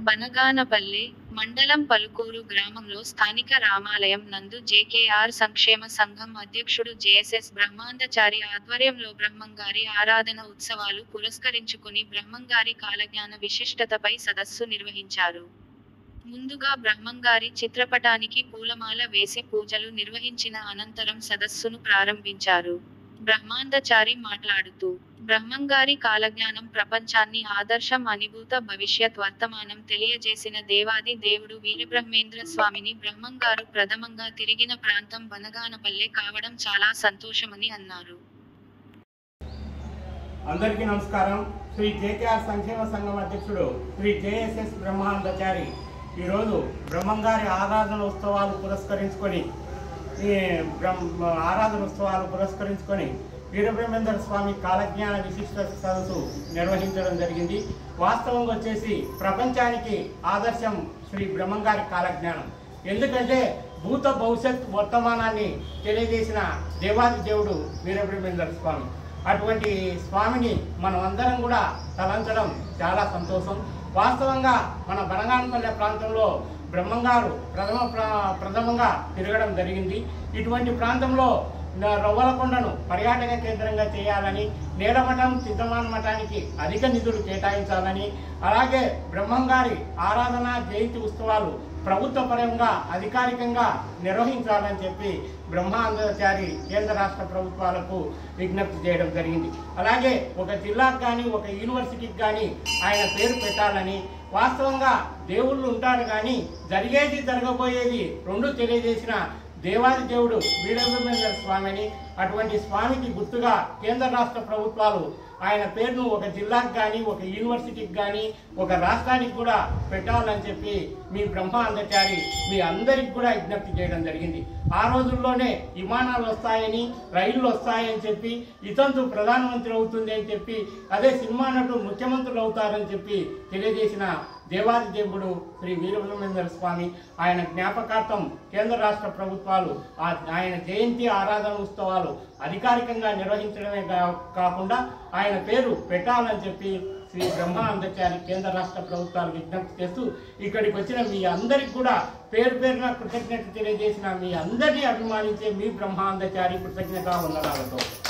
బనగానపల్లె మండలం పలుకూరు గ్రామంలో స్థానిక రామాలయం నందు జేకేఆర్ సంక్షేమ సంఘం అధ్యక్షుడు జేఎస్ఎస్ బ్రహ్మాందచారి ఆధ్వర్యంలో బ్రహ్మంగారి ఆరాధన ఉత్సవాలు పురస్కరించుకుని బ్రహ్మంగారి కాలజ్ఞాన విశిష్టతపై సదస్సు నిర్వహించారు ముందుగా బ్రహ్మంగారి చిత్రపటానికి పూలమాల వేసి పూజలు నిర్వహించిన అనంతరం సదస్సును ప్రారంభించారు బ్రహ్మాందచారి మాట్లాడుతూ బ్రహ్మంగారి కాలజ్ఞానం ప్రపంచాన్ని ఆదర్శం అనుభూత భవిష్యత్ వర్తమానం తెలియజేసిన దేవాది దేవుడు వీరబ్రహ్మేంద్ర స్వామిని బ్రహ్మంగారు ప్రథమంగా తిరిగిన ప్రాంతం బనగానపల్లె కావడం చాలా సంతోషమని అన్నారు అందరికీ నమస్కారం శ్రీ జేకేఆర్ సంక్షేమ సంఘం అధ్యక్షుడు శ్రీ జేఎస్ఎస్ బ్రహ్మానందచారి ఈరోజు బ్రహ్మంగారి ఆరాధన ఉత్సవాలు పురస్కరించుకొని ఈ బ్రహ్మ ఆరాధన ఉత్సవాలు పురస్కరించుకొని వీరబ్రహ్మేంద్ర స్వామి కాలజ్ఞాన విశిష్ట సదస్సు నిర్వహించడం జరిగింది వాస్తవంగా వచ్చేసి ప్రపంచానికి ఆదర్శం శ్రీ బ్రహ్మంగారి కాలజ్ఞానం ఎందుకంటే భూత భవిష్యత్ వర్తమానాన్ని తెలియజేసిన దేవాది దేవుడు వీరబ్రహ్మేంద్ర స్వామి అటువంటి స్వామిని మనం అందరం కూడా తలంచడం చాలా సంతోషం వాస్తవంగా మన బనగానపల్లె ప్రాంతంలో బ్రహ్మంగారు ప్రథమ ప్ర- ప్రథమంగా తిరగడం జరిగింది ఇటువంటి ప్రాంతంలో న- రవ్వలకొండను పర్యాటక కేంద్రంగా చేయాలని నేలమఠం చింతమాన మఠానికి అధిక నిధులు కేటాయించాలని అలాగే బ్రహ్మంగారి ఆరాధన జయంతి ఉత్సవాలు ప్రభుత్వ పరంగా అధికారికంగా నిర్వహించాలని చెప్పి బ్రహ్మాందాచారి కేంద్ర రాష్ట్ర ప్రభుత్వాలకు విజ్ఞప్తి చేయడం జరిగింది అలాగే ఒక జిల్లాకు కానీ ఒక యూనివర్సిటీకి కానీ ఆయన పేరు పెట్టాలని వాస్తవంగా దేవుళ్ళు ఉంటారు కానీ జరిగేది జరగబోయేది రెండు తెలియజేసిన దేవాది దేవుడు వీరబ్రహ్మేంద్ర స్వామిని అటువంటి స్వామికి గుర్తుగా కేంద్ర రాష్ట్ర ప్రభుత్వాలు ఆయన పేరును ఒక జిల్లాకు కానీ ఒక యూనివర్సిటీకి కానీ ఒక రాష్ట్రానికి కూడా పెట్టాలని చెప్పి మీ బ్రహ్మ అందచారి మీ అందరికి కూడా విజ్ఞప్తి చేయడం జరిగింది ఆ రోజుల్లోనే విమానాలు వస్తాయని రైళ్లు వస్తాయని చెప్పి ఇతంతు ప్రధానమంత్రి అవుతుంది అని చెప్పి అదే సినిమా నటుడు ముఖ్యమంత్రులు అవుతారని చెప్పి తెలియజేసిన దేవాది దేవుడు శ్రీ వీరబ్రహ్మేంద్ర స్వామి ఆయన జ్ఞాపకార్థం కేంద్ర రాష్ట్ర ప్రభుత్వాలు ఆ- ఆయన జయంతి ఆరాధన ఉత్సవాలు అధికారికంగా నిర్వహించడమే కా- కాకుండా ఆయన పేరు పెట్టాలని చెప్పి శ్రీ బ్రహ్మానందచారి కేంద్ర రాష్ట్ర ప్రభుత్వాలు విజ్ఞప్తి చేస్తూ ఇక్కడికి వచ్చిన మీ అందరికి కూడా పేరు పేరున కృతజ్ఞత తెలియజేసిన మీ అందరినీ అభిమానించే మీ బ్రహ్మానందచారి కృతజ్ఞత వందనాలతో